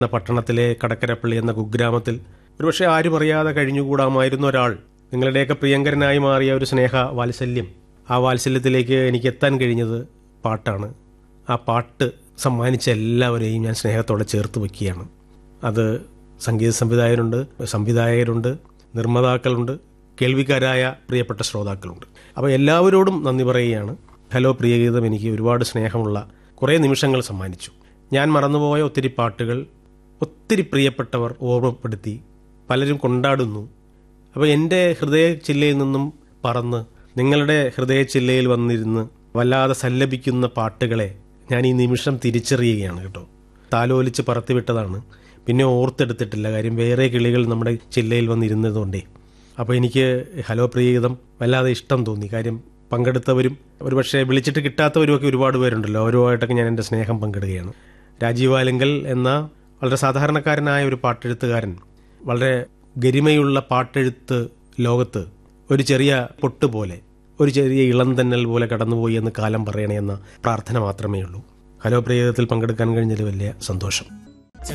എന്ന പട്ടണത്തിലെ കടക്കരപ്പള്ളി എന്ന കുഗ്രാമത്തിൽ ഒരുപക്ഷെ ആരും അറിയാതെ കഴിഞ്ഞുകൂടാമായിരുന്ന ഒരാൾ നിങ്ങളുടെയൊക്കെ പ്രിയങ്കരനായി മാറിയ ഒരു സ്നേഹ വാത്സല്യം ആ വാത്സല്യത്തിലേക്ക് എനിക്ക് എത്താൻ കഴിഞ്ഞത് പാട്ടാണ് ആ പാട്ട് സമ്മാനിച്ച എല്ലാവരെയും ഞാൻ സ്നേഹത്തോടെ ചേർത്ത് വയ്ക്കുകയാണ് അത് സംഗീത സംവിധായകരുണ്ട് സംവിധായകരുണ്ട് നിർമ്മാതാക്കളുണ്ട് കേൾവിക്കാരായ പ്രിയപ്പെട്ട ശ്രോതാക്കളുണ്ട് അപ്പോൾ എല്ലാവരോടും നന്ദി പറയുകയാണ് ഹലോ പ്രിയഗീതം എനിക്ക് ഒരുപാട് സ്നേഹമുള്ള കുറേ നിമിഷങ്ങൾ സമ്മാനിച്ചു ഞാൻ മറന്നുപോയ ഒത്തിരി പാട്ടുകൾ ഒത്തിരി പ്രിയപ്പെട്ടവർ ഓർമ്മപ്പെടുത്തി പലരും കൊണ്ടാടുന്നു അപ്പോൾ എൻ്റെ ഹൃദയ ചില്ലയിൽ നിന്നും പറന്ന് നിങ്ങളുടെ ഹൃദയ ചില്ലയിൽ വന്നിരുന്ന് വല്ലാതെ സല്ലപിക്കുന്ന പാട്ടുകളെ ഞാൻ ഈ നിമിഷം തിരിച്ചറിയുകയാണ് കേട്ടോ താലോലിച്ച് പറത്തിവിട്ടതാണ് പിന്നെ ഓർത്തെടുത്തിട്ടില്ല കാര്യം വേറെ കിളികൾ നമ്മുടെ ചില്ലയിൽ വന്നിരുന്നതുകൊണ്ടേ അപ്പോൾ എനിക്ക് ഹലോ പ്രിയഗീതം വല്ലാതെ ഇഷ്ടം തോന്നി കാര്യം പങ്കെടുത്തവരും ഒരുപക്ഷെ വിളിച്ചിട്ട് കിട്ടാത്തവരും ഒക്കെ ഒരുപാട് പേരുണ്ടല്ലോ അവരുമായിട്ടൊക്കെ ഞാൻ എൻ്റെ സ്നേഹം പങ്കിടുകയാണ് രാജീവ് ആലങ്കൽ എന്ന വളരെ സാധാരണക്കാരനായ ഒരു പാട്ടെഴുത്തുകാരൻ വളരെ ഗരിമയുള്ള പാട്ടെഴുത്ത് ലോകത്ത് ഒരു ചെറിയ പൊട്ട് പോലെ ഒരു ചെറിയ ഇളം തന്നൽ പോലെ കടന്നുപോയി എന്ന് കാലം പറയണേ എന്ന പ്രാർത്ഥന മാത്രമേ ഉള്ളൂ ഹലോ പ്രിയതത്തിൽ പങ്കെടുക്കാൻ കഴിഞ്ഞതിൽ വലിയ സന്തോഷം